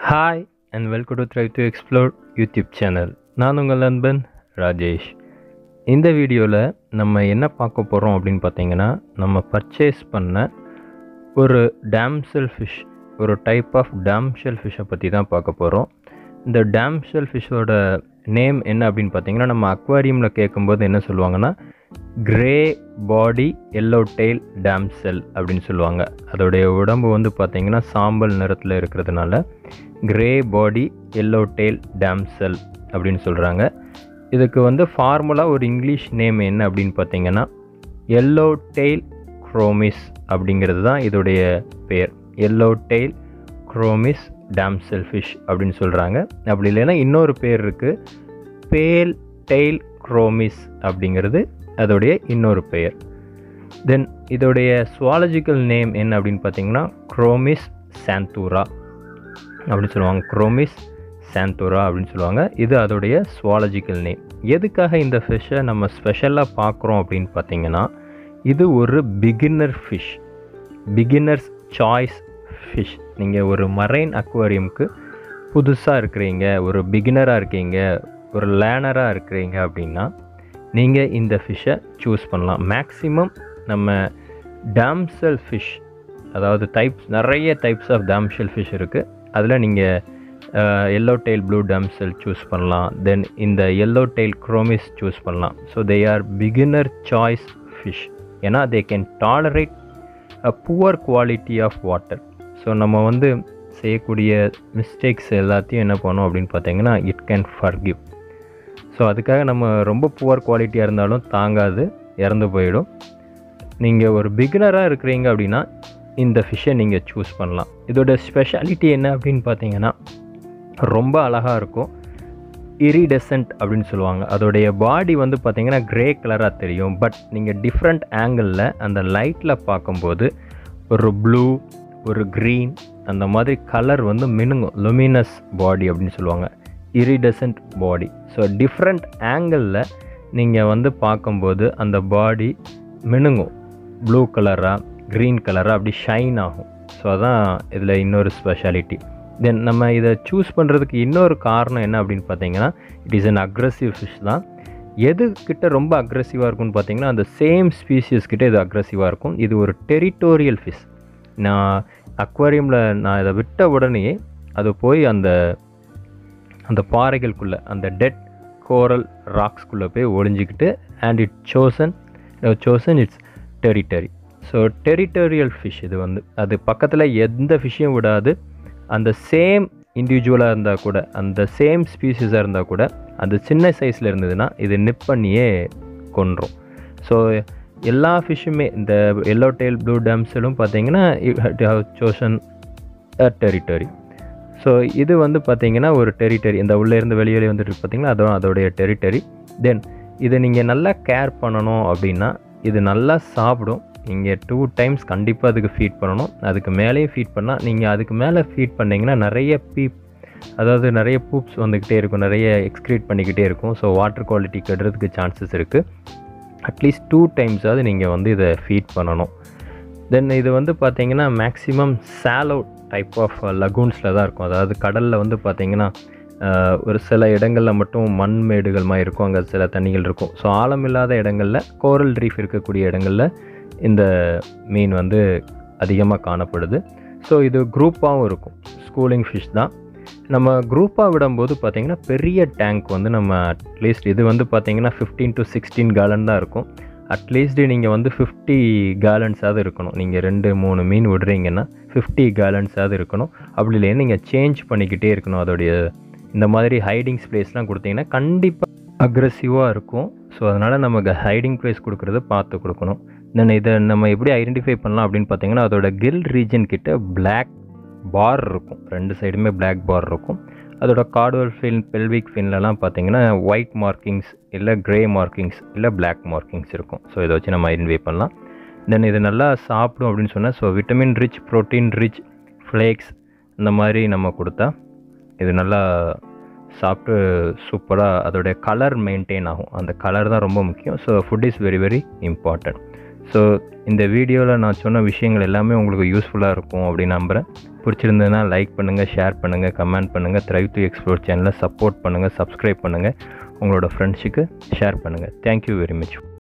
hi and welcome to try to explore YouTube channel நான் உங்கள் நண்பன் ராஜேஷ் இந்த வீடியோவில் நம்ம என்ன பார்க்க போகிறோம் அப்படின்னு பார்த்தீங்கன்னா நம்ம பர்ச்சேஸ் பண்ண ஒரு டேம்செல் ஃபிஷ் ஒரு டைப் ஆஃப் டேம்ஷெல் ஃபிஷ்ஷை பற்றி தான் பார்க்க போகிறோம் இந்த டேம்ஷெல் ஃபிஷ்ஷோட நேம் என்ன அப்படின்னு பார்த்தீங்கன்னா நம்ம அக்வாரியமில் கேட்கும்போது என்ன சொல்லுவாங்கன்னா grey body yellow tail damsel அப்படின்னு சொல்லுவாங்க அதோடைய உடம்பு வந்து பார்த்தீங்கன்னா சாம்பல் நிறத்தில் இருக்கிறதுனால grey body yellow tail damsel அப்படின்னு சொல்கிறாங்க இதுக்கு வந்து ஃபார்முலா ஒரு இங்கிலீஷ் நேம் என்ன அப்படின்னு பார்த்தீங்கன்னா எல்லோ டெயில் குரோமிஸ் அப்படிங்கிறது தான் இதோடைய பேர் yellow tail chromis damsel fish அப்படின்னு சொல்கிறாங்க அப்படி இல்லைன்னா இன்னொரு பேர் இருக்குது பேல் டெயில் குரோமிஸ் அப்படிங்கிறது அதோடைய இன்னொரு பெயர் தென் இதோடைய சுவாலஜிக்கல் நேம் என்ன அப்படின்னு பார்த்தீங்கன்னா குரோமிஸ் சாந்தூரா அப்படின்னு சொல்லுவாங்க குரோமிஸ் சாந்தூரா அப்படின்னு சொல்லுவாங்க இது அதோடைய சுவாலஜிக்கல் நேம் எதுக்காக இந்த ஃபிஷ்ஷை நம்ம ஸ்பெஷலாக பார்க்குறோம் அப்படின்னு பார்த்தீங்கன்னா இது ஒரு beginner fish beginner's choice fish நீங்கள் ஒரு மரைன் அக்வாரியமுக்கு புதுசாக இருக்கிறீங்க ஒரு பிகினராக இருக்கீங்க ஒரு லேனராக இருக்கிறீங்க அப்படின்னா நீங்கள் இந்த ஃபிஷ்ஷை சூஸ் பண்ணலாம் மேக்ஸிமம் நம்ம டேம்செல் ஃபிஷ் அதாவது டைப்ஸ் நிறைய டைப்ஸ் ஆஃப் டேம்ஷெல் ஃபிஷ் இருக்குது அதில் நீங்கள் yellow tail blue damsel choose பண்ணலாம் தென் இந்த எல்லோ டெயில் குரோமிஸ் சூஸ் பண்ணலாம் so they are beginner choice fish ஏன்னா they can tolerate a poor quality of water so நம்ம வந்து செய்யக்கூடிய மிஸ்டேக்ஸ் எல்லாத்தையும் என்ன பண்ணோம் அப்படின்னு பார்த்தீங்கன்னா இட் கேன் ஃபர்கிவ் ஸோ அதுக்காக நம்ம ரொம்ப புவர் குவாலிட்டியாக இருந்தாலும் தாங்காது இறந்து போயிடும் நீங்கள் ஒரு பிகினராக இருக்கிறீங்க அப்படின்னா இந்த ஃபிஷ்ஷை நீங்கள் சூஸ் பண்ணலாம் இதோட ஸ்பெஷாலிட்டி என்ன அப்படின்னு பார்த்தீங்கன்னா ரொம்ப அழகாக இருக்கும் இரிடெசன்ட் அப்படின்னு சொல்லுவாங்க அதோடைய பாடி வந்து பார்த்திங்கன்னா க்ரே கலராக தெரியும் பட் நீங்கள் டிஃப்ரெண்ட் ஆங்கிளில் அந்த லைட்டில் பார்க்கும்போது ஒரு ப்ளூ ஒரு க்ரீன் அந்த மாதிரி கலர் வந்து மினுங்கும் லுமினஸ் பாடி அப்படின்னு சொல்லுவாங்க இரிடசன்ட் பாடி ஸோ டிஃப்ரெண்ட் ஆங்கிளில் நீங்கள் வந்து பார்க்கும்போது அந்த பாடி மினுங்கும் ப்ளூ கலராக க்ரீன் கலராக அப்படி ஷைன் ஆகும் ஸோ அதான் இதில் இன்னொரு ஸ்பெஷாலிட்டி தென் நம்ம இதை சூஸ் பண்ணுறதுக்கு இன்னொரு காரணம் என்ன அப்படின்னு பார்த்தீங்கன்னா it is an aggressive fish தான் எது கிட்ட ரொம்ப அக்ரஸிவாக இருக்கும்னு பார்த்தீங்கன்னா அந்த சேம் ஸ்பீசிஸ் கிட்ட இது அக்ரஸிவாக இருக்கும் இது ஒரு டெரிட்டோரியல் ஃபிஷ் நான் அக்வாரியமில் நான் இதை விட்ட உடனே அது போய் அந்த அந்த பாறைகளுக்குள்ளே அந்த டெட் கோரல் ராக்ஸ்குள்ளே போய் ஒளிஞ்சிக்கிட்டு and it chosen chosen it's territory so territorial fish இது வந்து அது பக்கத்தில் எந்த ஃபிஷ்ஷையும் விடாது அந்த சேம் இண்டிவிஜுவலாக இருந்தால் கூட அந்த சேம் ஸ்பீசிஸாக இருந்தால் கூட அந்த சின்ன சைஸில் இருந்ததுன்னா இது நிப் பண்ணியே கொன்றும் ஸோ எல்லா ஃபிஷ்ஷுமே இந்த எல்லோ டெயில் ப்ளூ டேம்ஸிலும் பார்த்தீங்கன்னா சோஷன் டெரிட்டரி ஸோ இது வந்து பார்த்திங்கன்னா ஒரு டெரிட்டரி இந்த உள்ளேருந்து வெளியே வந்துட்டு பார்த்தீங்கன்னா அதுவும் அதோடைய டெரிட்டரி தென் இதை நீங்கள் நல்லா கேர் பண்ணணும் அப்படின்னா இது நல்லா சாப்பிடும் நீங்கள் டூ டைம்ஸ் கண்டிப்பாக அதுக்கு ஃபீட் பண்ணணும் அதுக்கு மேலேயும் ஃபீட் பண்ணால் நீங்கள் அதுக்கு மேலே ஃபீட் பண்ணிங்கன்னா நிறைய பீப் அதாவது நிறைய பூப்ஸ் வந்துக்கிட்டே இருக்கும் நிறைய எக்ஸ்க்ரீட் பண்ணிக்கிட்டே இருக்கும் ஸோ வாட்டர் குவாலிட்டி கெடுறதுக்கு சான்சஸ் இருக்குது அட்லீஸ்ட் டூ டைம்ஸாவது நீங்கள் வந்து இதை ஃபீட் பண்ணணும் தென் இது வந்து பார்த்தீங்கன்னா மேக்ஸிமம் சாலோ டைப் ஆஃப் லகூன்ஸில் தான் இருக்கும் அதாவது கடலில் வந்து பார்த்திங்கன்னா ஒரு சில இடங்களில் மட்டும் மண் மேடுகள் மாதிரி இருக்கும் அங்கே சில தண்ணிகள் இருக்கும் ஸோ ஆழமில்லாத இடங்களில் கோரல் ரீஃப் இருக்கக்கூடிய இடங்களில் இந்த மீன் வந்து அதிகமாக காணப்படுது ஸோ இது குரூப்பாகவும் இருக்கும் ஸ்கூலிங் ஃபிஷ் தான் நம்ம குரூப்பாக விடும்போது பார்த்திங்கன்னா பெரிய டேங்க் வந்து நம்ம அட்லீஸ்ட் இது வந்து பார்த்திங்கன்னா ஃபிஃப்டீன் டு சிக்ஸ்டீன் கேலன் தான் இருக்கும் அட்லீஸ்ட் நீங்கள் வந்து ஃபிஃப்டி கேலன்ஸாவது இருக்கணும் நீங்கள் ரெண்டு மூணு மீன் விடுறீங்கன்னா ஃபிஃப்டி கேலன்ஸாவது இருக்கணும் அப்படி இல்லைன்னா நீங்கள் சேஞ்ச் பண்ணிக்கிட்டே இருக்கணும் அதோடைய இந்த மாதிரி ஹைடிங்ஸ் பிளேஸ்லாம் கொடுத்தீங்கன்னா கண்டிப்பாக அக்ரெசிவாக இருக்கும் ஸோ அதனால் நமக்கு ஹைடிங் பிளேஸ் கொடுக்குறத பார்த்து கொடுக்கணும் தென் இதை நம்ம எப்படி ஐடென்டிஃபை பண்ணலாம் அப்படின்னு பார்த்தீங்கன்னா அதோட கில் ரீஜன் கிட்ட பிளாக் பார் இருக்கும் ரெண்டு சைடுமே பிளாக் பார் இருக்கும் அதோட கார்டுவல் ஃபின் பெல்விக் ஃபின்லலாம் பார்த்தீங்கன்னா ஒயிட் மார்க்கிங்ஸ் இல்லை க்ரே மார்க்கிங்ஸ் இல்லை பிளாக் மார்க்கிங்ஸ் இருக்கும் ஸோ இதை வச்சு நம்ம ஐடென்டிஃபை பண்ணலாம் தென் இது நல்லா சாப்பிடும் அப்படின்னு சொன்னால் so vitamin rich protein rich flakes இந்த மாதிரி நம்ம கொடுத்தா இது நல்லா சாப்பிட்டு சூப்பராக அதோடைய கலர் மெயின்டைன் ஆகும் அந்த கலர் தான் ரொம்ப முக்கியம் so food is very very important so இந்த வீடியோவில் நான் சொன்ன விஷயங்கள் எல்லாமே உங்களுக்கு யூஸ்ஃபுல்லாக இருக்கும் அப்படின்னு நம்புகிறேன் பிடிச்சிருந்ததுன்னா லைக் பண்ணுங்கள் ஷேர் பண்ணுங்கள் கமெண்ட் பண்ணுங்கள் த்ரைவ் டு எக்ஸ்ப்ளோர் சேனலை சப்போர்ட் பண்ணுங்கள் சப்ஸ்கிரைப் பண்ணுங்கள் உங்களோட ஃப்ரெண்ட்ஸுக்கு ஷேர் பண்ணுங்கள் தேங்க்யூ வெரி மச்